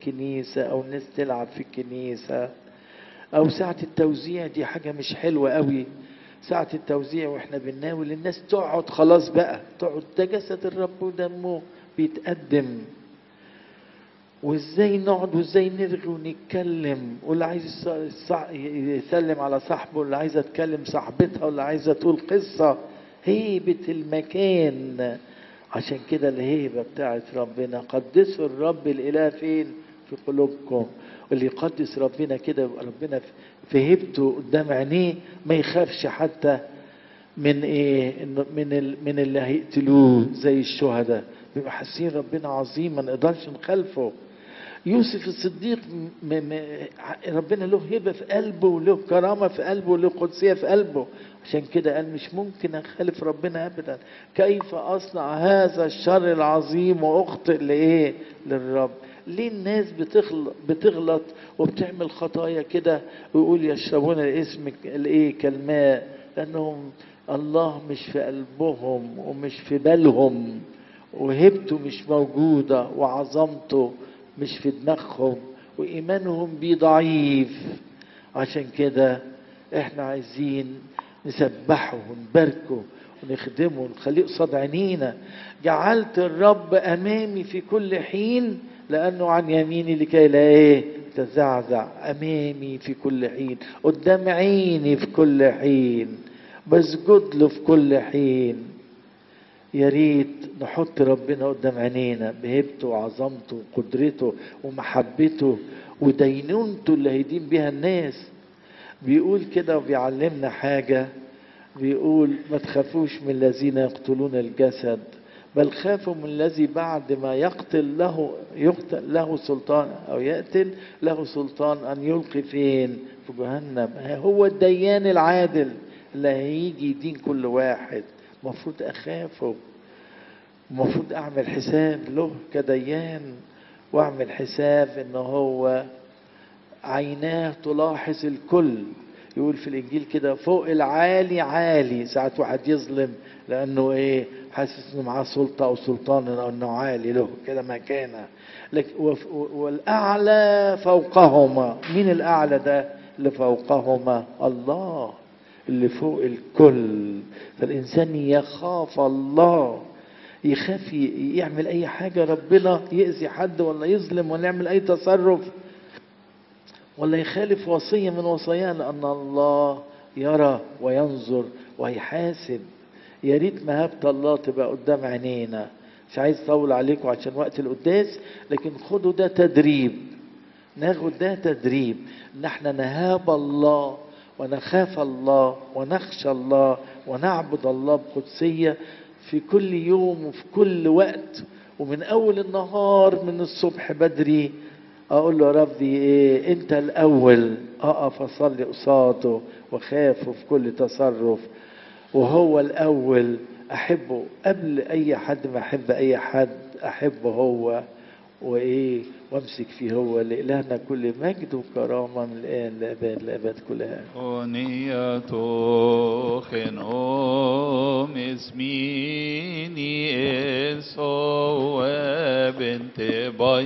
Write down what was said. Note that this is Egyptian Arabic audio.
كنيسة أو ناس تلعب في الكنيسة أو ساعة التوزيع دي حاجة مش حلوة قوي ساعة التوزيع واحنا بنناول الناس تقعد خلاص بقى تقعد ده جسد الرب ودمه بيتقدم وازاي نقعد وازاي نرغي ونتكلم واللي عايز يص- يص- يسلم على صاحبه واللي عايزه تكلم صاحبتها واللي عايزه تقول قصه هيبه المكان عشان كده الهيبه بتاعت ربنا قدسوا الرب الاله فين في قلوبكم واللي يقدس ربنا كده يبقى ربنا في- في هيبته قدام عينيه ما يخافش حتى من ايه إنه من ال من اللي هيقتلوه زي الشهداء بيبقى حاسين ربنا عظيم ما نقدرش نخالفه يوسف الصديق م م ربنا له هبه في قلبه وله كرامه في قلبه وله قدسيه في قلبه عشان كده قال مش ممكن اخالف ربنا ابدا كيف اصنع هذا الشر العظيم واخطئ لايه للرب ليه الناس بتغلط بتغلط وبتعمل خطايا كده ويقول يشربون الاسم الايه كالماء لانهم الله مش في قلبهم ومش في بالهم وهبته مش موجودة وعظمته مش في دماغهم وإيمانهم بيه ضعيف عشان كده احنا عايزين نسبحه ونباركه ونخدمه ونخليه قصاد عينينا جعلت الرب أمامي في كل حين لأنه عن يميني لكي لا إيه تزعزع أمامي في كل حين قدام عيني في كل حين بسجد له في كل حين يا ريت نحط ربنا قدام عينينا بهيبته وعظمته وقدرته ومحبته ودينونته اللي هيدين بيها الناس بيقول كده وبيعلمنا حاجة بيقول ما تخافوش من الذين يقتلون الجسد بل خافوا من الذي بعد ما يقتل له يقتل له سلطان او يقتل له سلطان ان يلقي فين في جهنم هو الديان العادل اللي هيجي يدين كل واحد المفروض اخافه المفروض اعمل حساب له كديان واعمل حساب ان هو عيناه تلاحظ الكل يقول في الانجيل كده فوق العالي عالي ساعات واحد يظلم لانه ايه حاسس انه معاه سلطه او سلطان او انه عالي له كده مكانه لكن وف- والاعلى فوقهما مين الاعلى ده اللي فوقهما الله اللي فوق الكل فالانسان يخاف الله يخاف ي- يعمل اي حاجه ربنا يأذي حد ولا يظلم ولا يعمل اي تصرف ولا يخالف وصية من وصاياه لأن الله يرى وينظر ويحاسب يا ريت مهابة الله تبقى قدام عينينا مش عايز اطول عليكم عشان وقت القداس لكن خدوا ده تدريب ناخد ده تدريب ان احنا نهاب الله ونخاف الله ونخشى الله ونعبد الله بقدسية في كل يوم وفي كل وقت ومن اول النهار من الصبح بدري اقول له يا ربي ايه انت الاول اقف اصلي قصاده وخافه في كل تصرف وهو الاول احبه قبل اي حد ما احب اي حد احبه هو وايه وامسك فيه هو لإلهنا كل مجد وكرامه من الان لابد لابد كلها Oniatochen om ismini es o bente bay